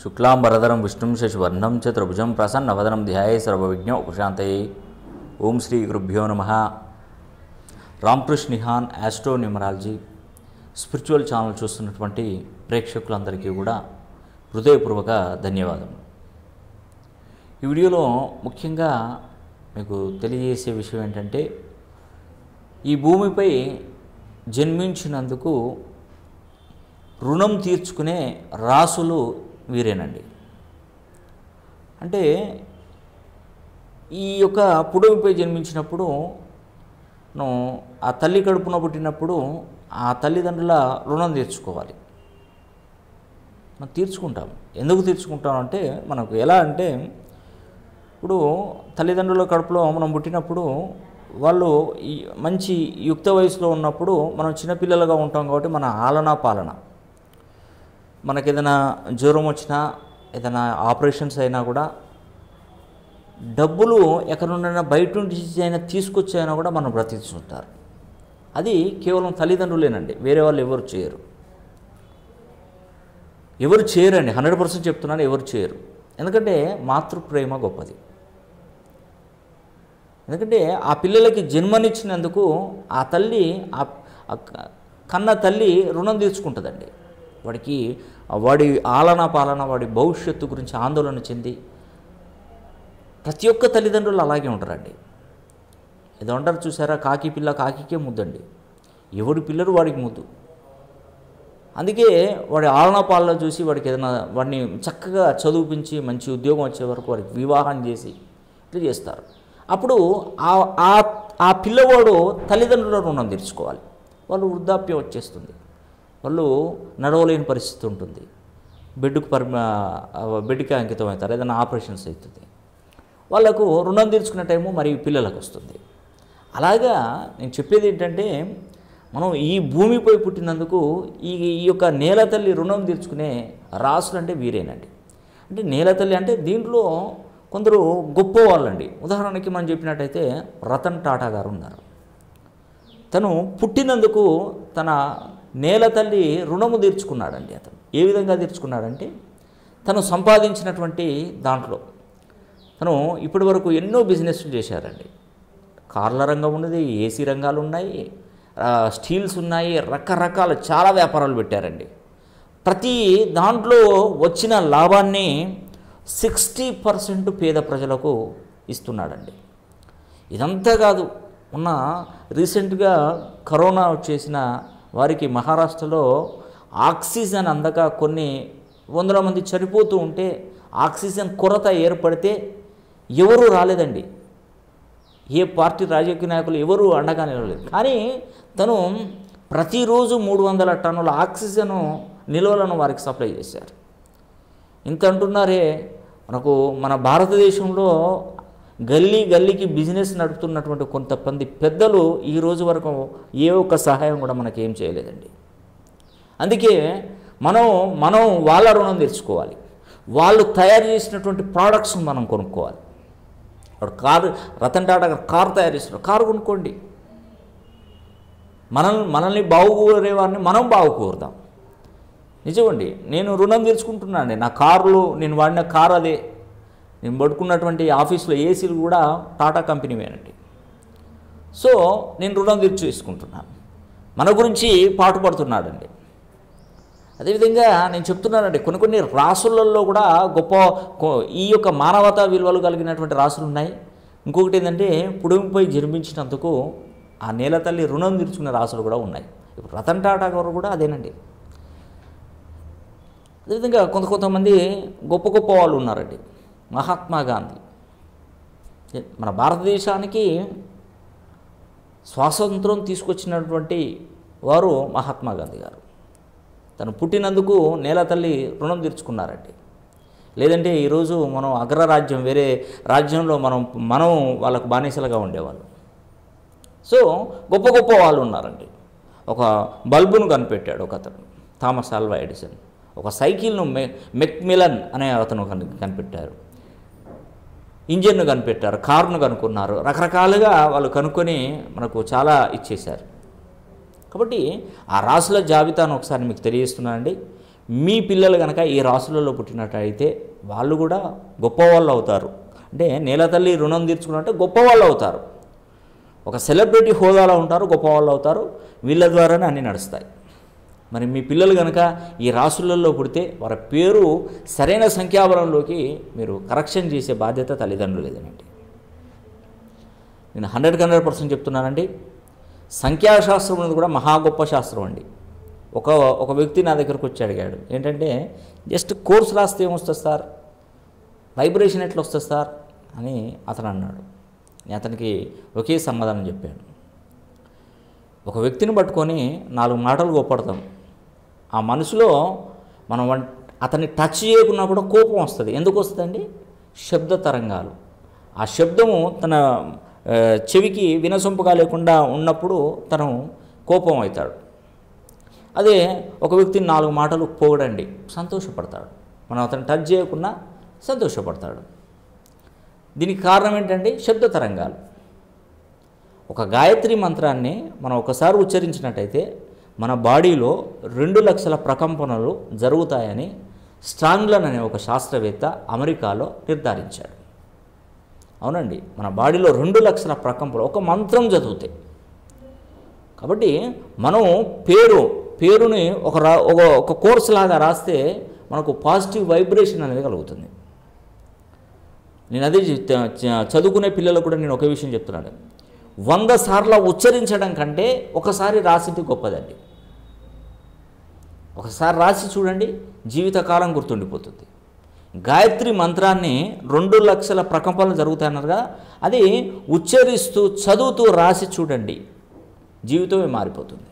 శుక్లాంబరధరం విష్ణుం శశివర్ణం చతుర్భుజం ప్రసన్నవదనం ధ్యాయే సర్వవిజ్ఞ ఉపశాంతయే ఓం శ్రీ గురుభ్యో నమ Ramakrishna Nihan astro numerology spiritual channel చూస్తున్నటువంటి ప్రేక్షకులందరికీ కూడా హృదయపూర్వక ధన్యవాదములు ఈ వీడియోలో ముఖ్యంగా మీకు తెలియజేసే విషయం ఏంటంటే ఈ భూమిపై జన్మించినందుకు రుణం తీర్చుకునే రాసులు వీరేనండి అంటే ఈ యొక్క పుడమిపై జన్మించినప్పుడు మనం ఆ తల్లి కడుపున పుట్టినప్పుడు ఆ తల్లిదండ్రుల రుణం తీర్చుకోవాలి మనం తీర్చుకుంటాం ఎందుకు తీర్చుకుంటాం అంటే మనకు ఎలా అంటే ఇప్పుడు తల్లిదండ్రుల కడుపులో మనం పుట్టినప్పుడు వాళ్ళు ఈ మంచి యుక్త వయసులో ఉన్నప్పుడు మనం చిన్నపిల్లలుగా ఉంటాం కాబట్టి మన ఆలనా పాలన మనకి ఏదైనా జ్వరం వచ్చినా ఏదైనా ఆపరేషన్స్ అయినా కూడా డబ్బులు ఎక్కడ నుండైనా బయట నుంచి అయినా తీసుకొచ్చి అయినా కూడా మనం బ్రతికుంటారు అది కేవలం తల్లిదండ్రులేనండి వేరే వాళ్ళు ఎవరు చేయరు ఎవరు చేయరండి హండ్రెడ్ పర్సెంట్ చెప్తున్నాను ఎవరు చేయరు ఎందుకంటే మాతృప్రేమ గొప్పది ఎందుకంటే ఆ పిల్లలకి జన్మనిచ్చినందుకు ఆ తల్లి ఆ ఆ కన్న తల్లి రుణం తీర్చుకుంటుందండి వాడికి వాడి ఆలన పాలన వాడి భవిష్యత్తు గురించి ఆందోళన చెంది ప్రతి ఒక్క తల్లిదండ్రులు అలాగే ఉంటారండి ఏదో అంటారు చూసారా కాకి పిల్ల కాకికే ముద్దండి ఎవడి పిల్లలు వాడికి ముద్దు అందుకే వాడి ఆలన పాలన చూసి వాడికి ఏదైనా వాడిని చక్కగా చదివించి మంచి ఉద్యోగం వచ్చే వరకు వాడికి వివాహం చేసి ఇట్లా చేస్తారు అప్పుడు ఆ ఆ ఆ పిల్లవాడు తల్లిదండ్రుల రుణం తీర్చుకోవాలి వాళ్ళు వృద్ధాప్యం వచ్చేస్తుంది వాళ్ళు నడవలేని పరిస్థితి ఉంటుంది బెడ్కు పరి బెడ్కి అంకితం అవుతారు ఏదైనా ఆపరేషన్స్ అవుతుంది వాళ్ళకు రుణం తీర్చుకునే టైము మరి పిల్లలకు వస్తుంది అలాగా నేను చెప్పేది ఏంటంటే మనం ఈ భూమిపై పుట్టినందుకు ఈ ఈ యొక్క నేల తల్లి రుణం తీర్చుకునే రాసులు అంటే వీరేనండి అంటే నేల తల్లి అంటే దీంట్లో కొందరు గొప్ప వాళ్ళండి ఉదాహరణకి మనం చెప్పినట్టయితే రతన్ టాటా గారు ఉన్నారు తను పుట్టినందుకు తన నేల తల్లి రుణము తీర్చుకున్నాడండి అతను ఏ విధంగా తీర్చుకున్నాడంటే తను సంపాదించినటువంటి దాంట్లో తను ఇప్పటి వరకు ఎన్నో బిజినెస్లు చేశారండి కార్ల రంగం ఉన్నది ఏసీ రంగాలు ఉన్నాయి స్టీల్స్ ఉన్నాయి రకరకాల చాలా వ్యాపారాలు పెట్టారండి ప్రతి దాంట్లో వచ్చిన లాభాన్ని సిక్స్టీ పర్సెంట్ పేద ప్రజలకు ఇస్తున్నాడండి ఇదంతా కాదు ఉన్న రీసెంట్గా కరోనా వచ్చేసిన వారికి మహారాష్ట్రలో ఆక్సిజన్ అందక కొన్ని వందల మంది చనిపోతూ ఉంటే ఆక్సిజన్ కొరత ఏర్పడితే ఎవరు రాలేదండి ఏ పార్టీ రాజకీయ నాయకులు ఎవరు అండగా నిలవలేదు కానీ తను ప్రతిరోజు మూడు వందల టన్నుల ఆక్సిజన్ నిల్వలను వారికి సప్లై చేశారు ఇంత అంటున్నారే మనకు మన భారతదేశంలో గల్లీ గల్లీకి బిజినెస్ నడుపుతున్నటువంటి కొంతమంది పెద్దలు ఈ రోజు వరకు ఏ ఒక్క సహాయం కూడా మనకేం చేయలేదండి అందుకే మనం మనం వాళ్ళ రుణం తెచ్చుకోవాలి వాళ్ళు తయారు చేసినటువంటి ప్రోడక్ట్స్ మనం కొనుక్కోవాలి వాడు కారు రతన్ టాటా గారు కారు తయారు చేస్తున్నారు కారు కొనుక్కోండి మనల్ని మనల్ని బాగుకోరే వారిని మనం బాగుకోరుదాం నిజమండి నేను రుణం తీర్చుకుంటున్నానండి నా కారులో నేను వాడిన కారు అదే నేను పడుకున్నటువంటి ఆఫీస్లో ఏసీలు కూడా టాటా కంపెనీవేనండి సో నేను రుణం తీర్చేసుకుంటున్నాను మన గురించి పాటుపడుతున్నాడండి అదేవిధంగా నేను చెప్తున్నానండి కొన్ని కొన్ని రాసులలో కూడా గొప్ప ఈ యొక్క మానవతా విలువలు కలిగినటువంటి రాసులు ఉన్నాయి ఇంకొకటి ఏంటంటే పుడుమిపై జన్మించినందుకు ఆ నేల తల్లి రుణం తీర్చుకునే రాసులు కూడా ఉన్నాయి ఇప్పుడు రతన్ టాటా గారు కూడా అదేనండి అదేవిధంగా కొంత కొంతమంది గొప్ప గొప్ప వాళ్ళు ఉన్నారండి మహాత్మా గాంధీ మన భారతదేశానికి స్వాతంత్రం తీసుకొచ్చినటువంటి వారు మహాత్మా గాంధీ గారు తను పుట్టినందుకు నేల తల్లి రుణం తీర్చుకున్నారండి లేదంటే ఈరోజు మనం అగ్రరాజ్యం వేరే రాజ్యంలో మనం మనం వాళ్ళకు బానిసలుగా ఉండేవాళ్ళు సో గొప్ప గొప్ప వాళ్ళు ఉన్నారండి ఒక బల్బును కనిపెట్టాడు ఒక అతను థామస్ ఆల్వా ఎడిసన్ ఒక సైకిల్ను మె మెక్మిలన్ అనే అతను కని కనిపెట్టారు ఇంజిన్ను కనిపెట్టారు కారును కనుక్కున్నారు రకరకాలుగా వాళ్ళు కనుక్కొని మనకు చాలా ఇచ్చేశారు కాబట్టి ఆ రాసుల జాబితాను ఒకసారి మీకు తెలియజేస్తున్నానండి మీ పిల్లలు కనుక ఈ రాసులలో పుట్టినట్టయితే వాళ్ళు కూడా గొప్పవాళ్ళు అవుతారు అంటే నేల తల్లి రుణం తీర్చుకున్నట్టే గొప్పవాళ్ళు అవుతారు ఒక సెలబ్రిటీ హోదాలో ఉంటారు గొప్పవాళ్ళు అవుతారు వీళ్ళ ద్వారానే అన్నీ నడుస్తాయి మరి మీ పిల్లలు కనుక ఈ రాసులలో పుడితే వారి పేరు సరైన సంఖ్యాబలంలోకి మీరు కరెక్షన్ చేసే బాధ్యత తల్లిదండ్రులు లేదనండి నేను హండ్రెడ్కి హండ్రెడ్ పర్సెంట్ చెప్తున్నానండి సంఖ్యాశాస్త్రం అనేది కూడా మహా గొప్ప శాస్త్రం అండి ఒక ఒక వ్యక్తి నా దగ్గరకు వచ్చి అడిగాడు ఏంటంటే జస్ట్ కోర్స్ రాస్తే ఏమొస్తుంది సార్ వైబ్రేషన్ ఎట్లా వస్తుంది సార్ అని అతను అన్నాడు నేను అతనికి ఒకే సమాధానం చెప్పాను ఒక వ్యక్తిని పట్టుకొని నాలుగు మాటలు గొప్పడతాం ఆ మనసులో మనం వన్- అతన్ని టచ్ చేయకున్నా కూడా కోపం వస్తుంది ఎందుకు వస్తుందండి శబ్ద తరంగాలు ఆ శబ్దము తన ఆ, చెవికి వినసొంపుగా లేకుండా ఉన్నప్పుడు తను కోపం అవుతాడు అదే ఒక వ్యక్తిని నాలుగు మాటలు పోగడండి సంతోషపడతాడు మనం అతను టచ్ చేయకుండా సంతోషపడతాడు దీనికి కారణం ఏంటంటే శబ్ద తరంగాలు ఒక గాయత్రి మంత్రాన్ని మనం ఒకసారి ఉచ్చరించినట్టయితే మన బాడీలో రెండు లక్షల ప్రకంపనలు జరుగుతాయని స్ట్రాంగ్లన్ అనే ఒక శాస్త్రవేత్త అమెరికాలో నిర్ధారించాడు అవునండి మన బాడీలో రెండు లక్షల ప్రకంపనలు ఒక మంత్రం చదివితే కాబట్టి మనం పేరు పేరుని ఒక రా ఒక ఒక కోర్స్ లాగా రాస్తే మనకు పాజిటివ్ వైబ్రేషన్ అనేది కలుగుతుంది నేను అదే చెప్తా- చ- చదువుకునే పిల్లలకు కూడా నేను ఒకే విషయం చెప్తున్నాను వంద సార్లు ఉచ్చరించడం కంటే ఒకసారి రాసింది గొప్పదండి ఒకసారి రాసి చూడండి జీవితకాలం గుర్తుండిపోతుంది గాయత్రి మంత్రాన్ని రెండు లక్షల ప్రకంపనలు జరుగుతాయన్నారు కదా అది ఉచ్చరిస్తూ చదువుతూ రాసి చూడండి జీవితమే మారిపోతుంది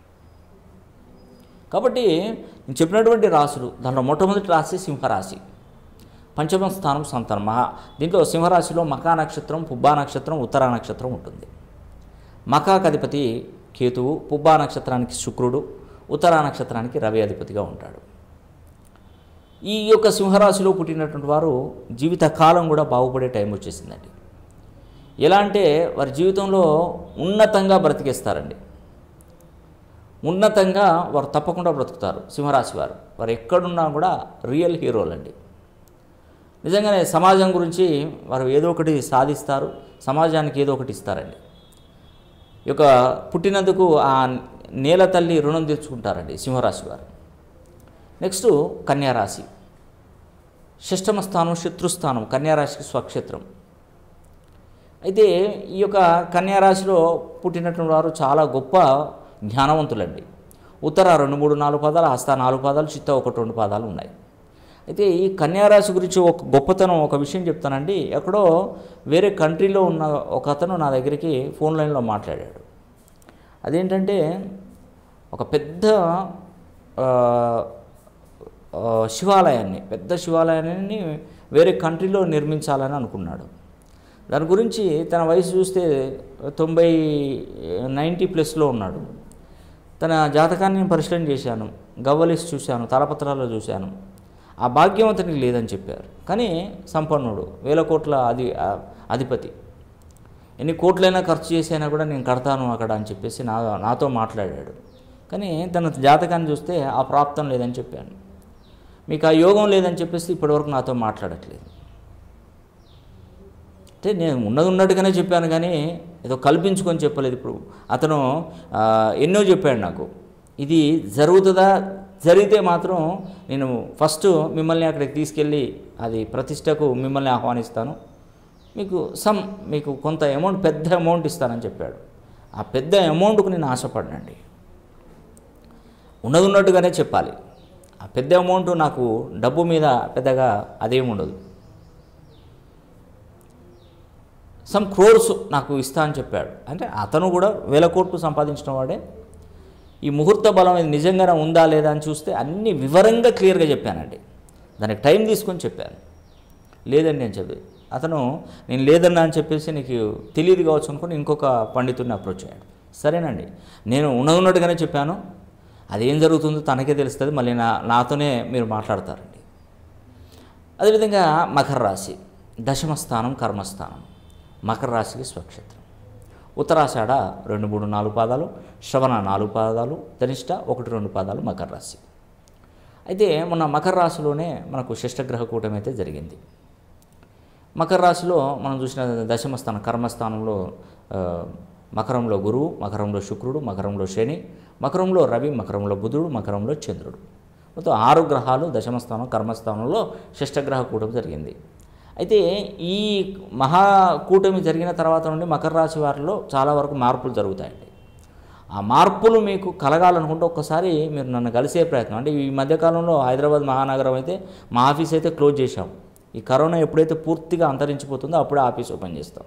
కాబట్టి నేను చెప్పినటువంటి రాసులు దాంట్లో మొట్టమొదటి రాశి సింహరాశి పంచమ స్థానం సంతానం మహా దీంట్లో సింహరాశిలో మకా నక్షత్రం పుబ్బా నక్షత్రం ఉత్తరా నక్షత్రం ఉంటుంది మకాకు అధిపతి కేతువు పుబ్బా నక్షత్రానికి శుక్రుడు ఉత్తరా నక్షత్రానికి రవి అధిపతిగా ఉంటాడు ఈ యొక్క సింహరాశిలో పుట్టినటువంటి వారు జీవితకాలం కూడా బాగుపడే టైం వచ్చేసిందండి ఎలా అంటే వారి జీవితంలో ఉన్నతంగా బ్రతికేస్తారండి ఉన్నతంగా వారు తప్పకుండా బ్రతుకుతారు సింహరాశి వారు వారు ఎక్కడున్నా కూడా రియల్ హీరోలండి నిజంగానే సమాజం గురించి వారు ఏదో ఒకటి సాధిస్తారు సమాజానికి ఏదో ఒకటి ఇస్తారండి ఈ యొక్క పుట్టినందుకు ఆ నేల తల్లి రుణం తీర్చుకుంటారండి సింహరాశి వారు నెక్స్ట్ కన్యారాశి షష్టమ స్థానం శత్రుస్థానం కన్యారాశికి స్వక్షేత్రం అయితే ఈ యొక్క కన్యారాశిలో పుట్టినటువంటి వారు చాలా గొప్ప జ్ఞానవంతులండి ఉత్తర రెండు మూడు నాలుగు పదాలు హస్త నాలుగు పదాలు చిత్త ఒకటి రెండు పదాలు ఉన్నాయి అయితే ఈ కన్యారాశి గురించి ఒక గొప్పతనం ఒక విషయం చెప్తానండి ఎక్కడో వేరే కంట్రీలో ఉన్న ఒక అతను నా దగ్గరికి ఫోన్ లైన్లో మాట్లాడాడు అదేంటంటే ఒక పెద్ద ఆ, ఆ, శివాలయాన్ని పెద్ద శివాలయాన్ని వేరే కంట్రీలో నిర్మించాలని అనుకున్నాడు దాని గురించి తన వయసు చూస్తే తొంభై నైంటీ ప్లస్లో ఉన్నాడు తన జాతకాన్ని నేను పరిశీలన చేశాను గవ్వలిస్ చూశాను తాళపత్రాల్లో చూశాను ఆ భాగ్యం అతనికి లేదని చెప్పారు కానీ సంపన్నుడు వేల కోట్ల అధి ఆ- అధిపతి ఎన్ని కోట్లైనా ఖర్చు చేసైనా కూడా నేను కడతాను అక్కడ అని చెప్పేసి నా నాతో మాట్లాడాడు కానీ తన జాతకాన్ని చూస్తే ఆ ప్రాప్తం లేదని చెప్పాను మీకు ఆ యోగం లేదని చెప్పేసి ఇప్పటివరకు నాతో మాట్లాడట్లేదు అంటే నేను ఉన్నది ఉన్నట్టుగానే చెప్పాను కానీ ఏదో కల్పించుకొని చెప్పలేదు ఇప్పుడు అతను ఆ, ఎన్నో చెప్పాడు నాకు ఇది జరుగుతుందా జరిగితే మాత్రం నేను ఫస్ట్ మిమ్మల్ని అక్కడికి తీసుకెళ్ళి అది ప్రతిష్టకు మిమ్మల్ని ఆహ్వానిస్తాను మీకు సమ్ మీకు కొంత అమౌంట్ పెద్ద అమౌంట్ ఇస్తానని చెప్పాడు ఆ పెద్ద అమౌంట్కు నేను ఆశపడినండి ఉన్నది ఉన్నట్టుగానే చెప్పాలి ఆ పెద్ద అమౌంట్ నాకు డబ్బు మీద పెద్దగా అదేం ఉండదు సమ్ క్రోర్స్ నాకు ఇస్తా అని చెప్పాడు అంటే అతను కూడా వేల కోట్లు సంపాదించిన వాడే ఈ ముహూర్త బలం ఇది నిజంగానే ఉందా లేదా అని చూస్తే అన్ని వివరంగా క్లియర్గా చెప్పానండి దానికి టైం తీసుకొని చెప్పాను లేదండి నేను చెప్పి అతను నేను లేదన్నా అని చెప్పేసి నీకు తెలియదు కావచ్చు అనుకుని ఇంకొక పండితుడిని అప్రోచ్ అయ్యాడు సరేనండి నేను ఉన్నది ఉన్నట్టుగానే చెప్పాను అదేం జరుగుతుందో తనకే తెలుస్తుంది మళ్ళీ నా నాతోనే మీరు మాట్లాడతారండి అదేవిధంగా మకర రాశి దశమ స్థానం కర్మస్థానం మకర రాశికి స్వక్షేత్రం ఉత్తరాషాఢ రెండు మూడు నాలుగు పాదాలు శ్రవణ నాలుగు పాదాలు ధనిష్ట ఒకటి రెండు పాదాలు మకర రాశి అయితే మొన్న మకర రాశిలోనే మనకు షష్టగ్రహ కూటమి అయితే జరిగింది మకర రాశిలో మనం చూసిన దశమ స్థానం కర్మస్థానంలో ఆ, మకరంలో గురువు మకరంలో శుక్రుడు మకరంలో శని మకరంలో రవి మకరంలో బుధుడు మకరంలో చంద్రుడు మొత్తం ఆరు గ్రహాలు దశమ స్థానం కర్మస్థానంలో షష్టగ్రహ కూటమి జరిగింది అయితే ఈ మహా కూటమి జరిగిన తర్వాత నుండి మకర రాశి వారిలో చాలా వరకు మార్పులు జరుగుతాయండి ఆ మార్పులు మీకు కలగాలనుకుంటే ఒక్కసారి మీరు నన్ను కలిసే ప్రయత్నం అంటే ఈ మధ్యకాలంలో హైదరాబాద్ మహానగరం అయితే మా ఆఫీస్ అయితే క్లోజ్ చేశాం ఈ కరోనా ఎప్పుడైతే పూర్తిగా అంతరించిపోతుందో అప్పుడే ఆఫీస్ ఓపెన్ చేస్తాం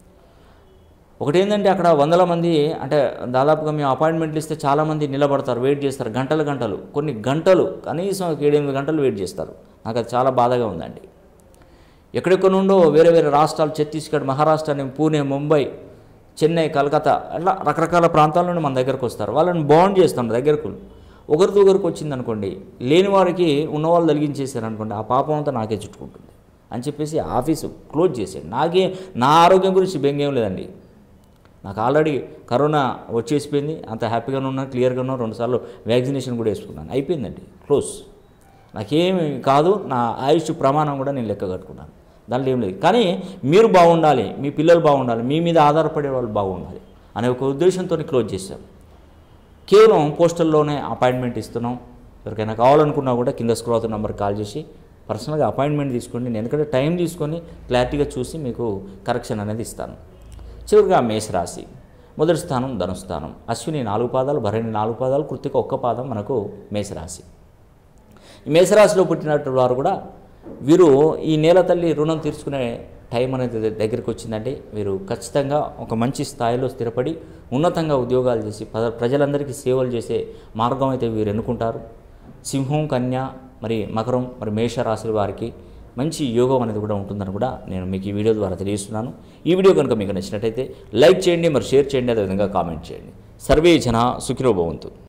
ఒకటి ఏంటంటే అక్కడ వందల మంది అంటే దాదాపుగా మేము అపాయింట్మెంట్లు ఇస్తే చాలామంది నిలబడతారు వెయిట్ చేస్తారు గంటలు గంటలు కొన్ని గంటలు కనీసం ఒక ఏడెనిమిది గంటలు వెయిట్ చేస్తారు నాకు అది చాలా బాధగా ఉందండి ఎక్కడెక్కడ నుండో వేరే వేరే రాష్ట్రాలు ఛత్తీస్గఢ్ మహారాష్ట్ర పూణే ముంబై చెన్నై కలకత్తా అట్లా రకరకాల ప్రాంతాల నుండి మన దగ్గరకు వస్తారు వాళ్ళని బాండ్ చేస్తాం దగ్గరకు ఒకరితో ఒకరికి వచ్చింది అనుకోండి లేని వారికి ఉన్నవాళ్ళు తొలగించేశారు అనుకోండి ఆ పాపం అంతా నాకే చుట్టుకుంటుంది అని చెప్పేసి ఆఫీసు క్లోజ్ చేసేయండి నాకే నా ఆరోగ్యం గురించి బెంగేం లేదండి నాకు ఆల్రెడీ కరోనా వచ్చేసిపోయింది అంత హ్యాపీగానే ఉన్నాను క్లియర్గా ఉన్నాను రెండుసార్లు వ్యాక్సినేషన్ కూడా వేసుకున్నాను అయిపోయిందండి క్లోజ్ నాకేమి కాదు నా ఆయుష్ ప్రమాణం కూడా నేను లెక్క కట్టుకున్నాను దాంట్లో ఏం లేదు కానీ మీరు బాగుండాలి మీ పిల్లలు బాగుండాలి మీ మీద ఆధారపడే వాళ్ళు బాగుండాలి అనే ఒక ఉద్దేశంతో క్లోజ్ చేశాం కేవలం పోస్టల్లోనే అపాయింట్మెంట్ ఇస్తున్నాం ఎవరికైనా కావాలనుకున్నా కూడా కింద స్క్రోల్ అవుతున్న నెంబర్కి కాల్ చేసి పర్సనల్గా అపాయింట్మెంట్ తీసుకోండి నేను ఎందుకంటే టైం తీసుకొని క్లారిటీగా చూసి మీకు కరెక్షన్ అనేది ఇస్తాను చివరిగా మేషరాశి మొదటి స్థానం ధనుస్థానం అశ్విని నాలుగు పాదాలు భరణి నాలుగు పాదాలు కృతిక ఒక్క పాదం మనకు మేషరాశి ఈ మేషరాశిలో పుట్టినటువంటి వారు కూడా వీరు ఈ నేల తల్లి రుణం తీర్చుకునే టైం అనేది ద- దగ్గరికి వచ్చిందంటే వీరు ఖచ్చితంగా ఒక మంచి స్థాయిలో స్థిరపడి ఉన్నతంగా ఉద్యోగాలు చేసి పద ప్రజలందరికీ సేవలు చేసే మార్గం అయితే వీరు ఎన్నుకుంటారు సింహం కన్య మరి మకరం మరి మేషరాశి వారికి మంచి యోగం అనేది కూడా ఉంటుందని కూడా నేను మీకు ఈ వీడియో ద్వారా తెలియజేస్తున్నాను ఈ వీడియో కనుక మీకు నచ్చినట్టయితే లైక్ చేయండి మరి షేర్ చేయండి అదేవిధంగా కామెంట్ చేయండి సర్వే జన సుఖినో భవంతు